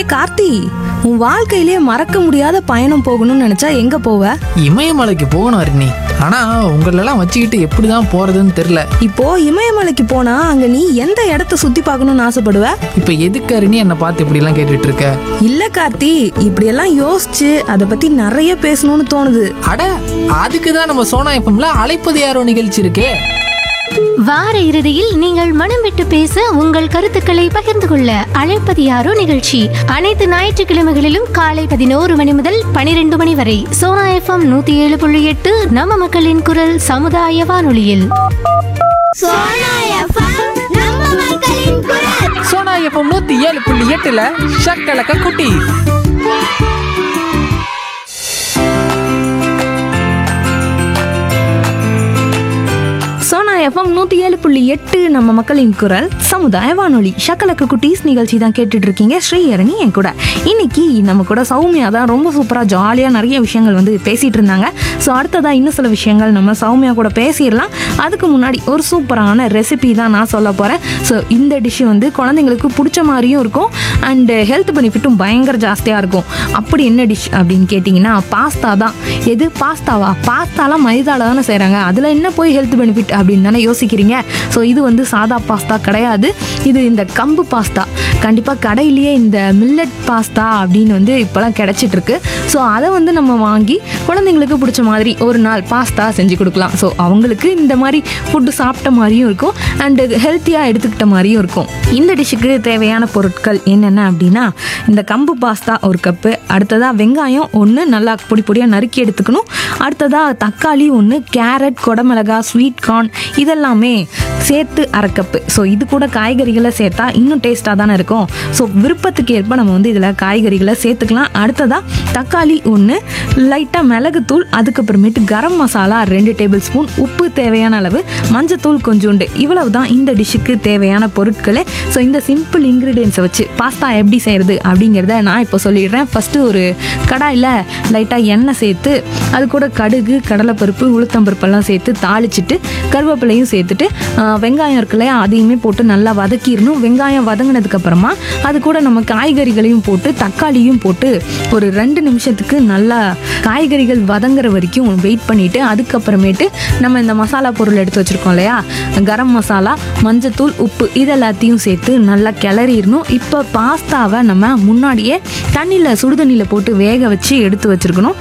கார்த்தி உன் வாழ்க்கையிலேயே மறக்க முடியாத பயணம் போகணும்னு நினைச்சா எங்க போவ இமயமலைக்கு போகணும் அருணி ஆனா உங்களெல்லாம் வச்சுக்கிட்டு எப்படிதான் போறதுன்னு தெரியல இப்போ இமயமலைக்கு போனா அங்க நீ எந்த இடத்த சுத்தி பார்க்கணும்னு ஆசைப்படுவ இப்ப எதுக்கு அருணி என்னை பார்த்து இப்படி எல்லாம் கேட்டுட்டு இருக்க இல்ல கார்த்தி இப்படியெல்லாம் யோசிச்சு அதை பத்தி நிறைய பேசணும்னு தோணுது அட அதுக்கு தான் நம்ம சோனா எஃப்எம்ல அழைப்பது யாரோ நிகழ்ச்சி இருக்கே வார இறுதியில் நீங்கள் மனம் விட்டு பேச உங்கள் கருத்துக்களை பகிர்ந்து கொள்ள அழைப்பது யாரோ நிகழ்ச்சி அனைத்து ஞாயிற்றுக்கிழமைகளிலும் காலை பதினோரு மணி முதல் பனிரெண்டு மணி வரை சோனா எஃப்எம் நூத்தி ஏழு புள்ளி எட்டு நம்ம மக்களின் குரல் சமுதாய வானொலியில் சோனா எஃப்எம் நம்ம மக்களின் குரல் சோனா எஃப்எம் நூத்தி ஏழு புள்ளி எட்டுல ஷக்கலக்க குட்டி சோனா எஃப்எம் நூத்தி ஏழு புள்ளி எட்டு நம்ம மக்களின் குரல் சமுதாய வானொலி ஷக்கலக்கு குட்டீஸ் நிகழ்ச்சி தான் கேட்டுட்டு இருக்கீங்க ஸ்ரீஹரணி என் கூட இன்னைக்கு நம்ம கூட சௌமியா தான் ரொம்ப சூப்பரா ஜாலியா நிறைய விஷயங்கள் வந்து பேசிட்டு இருந்தாங்க ஸோ அடுத்ததா இன்னும் சில விஷயங்கள் நம்ம சௌமியா கூட பேசிடலாம் அதுக்கு முன்னாடி ஒரு சூப்பரான ரெசிபி தான் நான் சொல்ல போறேன் ஸோ இந்த டிஷ் வந்து குழந்தைங்களுக்கு பிடிச்ச மாதிரியும் இருக்கும் அண்ட் ஹெல்த் பெனிஃபிட்டும் பயங்கர ஜாஸ்தியாக இருக்கும் அப்படி என்ன டிஷ் அப்படின்னு கேட்டிங்கன்னா பாஸ்தா தான் எது பாஸ்தாவா பாஸ்தாலாம் மைதால தானே செய்கிறாங்க அதில் என்ன போய் ஹெல்த் பெனிஃபிட் அப்படின்னு தானே யோசிக்கிறீங்க ஸோ இது வந்து சாதா பாஸ்தா கிடையாது இது இந்த கம்பு பாஸ்தா கண்டிப்பாக கடையிலேயே இந்த மில்லட் பாஸ்தா அப்படின்னு வந்து இப்போலாம் கிடச்சிட்டு இருக்கு ஸோ அதை வந்து நம்ம வாங்கி குழந்தைங்களுக்கு பிடிச்ச மாதிரி ஒரு நாள் பாஸ்தா செஞ்சு கொடுக்கலாம் ஸோ அவங்களுக்கு இந்த மாதிரி ஃபுட்டு சாப்பிட்ட மாதிரியும் இருக்கும் அண்டு ஹெல்த்தியாக எடுத்துக்கிட்ட மாதிரியும் இருக்கும் இந்த டிஷ்ஷுக்கு தேவையான பொருட்கள் என்னென்ன அப்படின்னா இந்த கம்பு பாஸ்தா ஒரு கப்பு அடுத்ததாக வெங்காயம் ஒன்று நல்லா பொடி பொடியாக நறுக்கி எடுத்துக்கணும் அடுத்ததாக தக்காளி ஒன்று கேரட் கொடமிளகா ஸ்வீட் கார்ன் இதெல்லாமே சேர்த்து அரை கப்பு ஸோ இது கூட காய்கறிகளை சேர்த்தா இன்னும் டேஸ்ட்டாக தானே இருக்கும் ஸோ விருப்பத்துக்கு ஏற்ப நம்ம வந்து இதில் காய்கறிகளை சேர்த்துக்கலாம் அடுத்ததாக தக்காளி ஒன்று லைட்டாக மிளகுத்தூள் அதுக்கப்புறமேட்டு கரம் மசாலா ரெண்டு டேபிள் ஸ்பூன் உப்பு தேவையான அளவு மஞ்சத்தூள் கொஞ்சோண்டு இவ்வளவு தான் இந்த டிஷ்ஷுக்கு தேவையான பொருட்களே ஸோ இந்த சிம்பிள் இன்க்ரீடியன்ஸை வச்சு பாஸ்தா எப்படி செய்கிறது அப்படிங்கிறத நான் இப்போ சொல்லிடுறேன் ஃபஸ்ட்டு ஒரு கடாயில் லைட்டாக எண்ணெய் சேர்த்து அது கூட கடுகு கடலைப்பருப்பு உளுத்தம்பருப்பெல்லாம் சேர்த்து தாளிச்சிட்டு கருவேப்பிலையும் சேர்த்துட்டு ஆ, வெங்காயம் இருக்கு இல்லையா அதையுமே போட்டு நல்லா வதக்கிடணும் வெங்காயம் வதங்கினதுக்கு அப்புறமா அது கூட நம்ம காய்கறிகளையும் போட்டு தக்காளியும் போட்டு ஒரு ரெண்டு நிமிஷத்துக்கு நல்லா காய்கறிகள் வதங்குற வரைக்கும் வெயிட் பண்ணிட்டு அதுக்கப்புறமேட்டு நம்ம இந்த மசாலா பொருள் எடுத்து வச்சிருக்கோம் இல்லையா கரம் மசாலா மஞ்சத்தூள் உப்பு இது எல்லாத்தையும் சேர்த்து நல்லா கிளறிடணும் இப்போ பாஸ்தாவை நம்ம முன்னாடியே தண்ணியில் சுடுதண்ணியில் போட்டு வேக வச்சு எடுத்து வச்சிருக்கணும்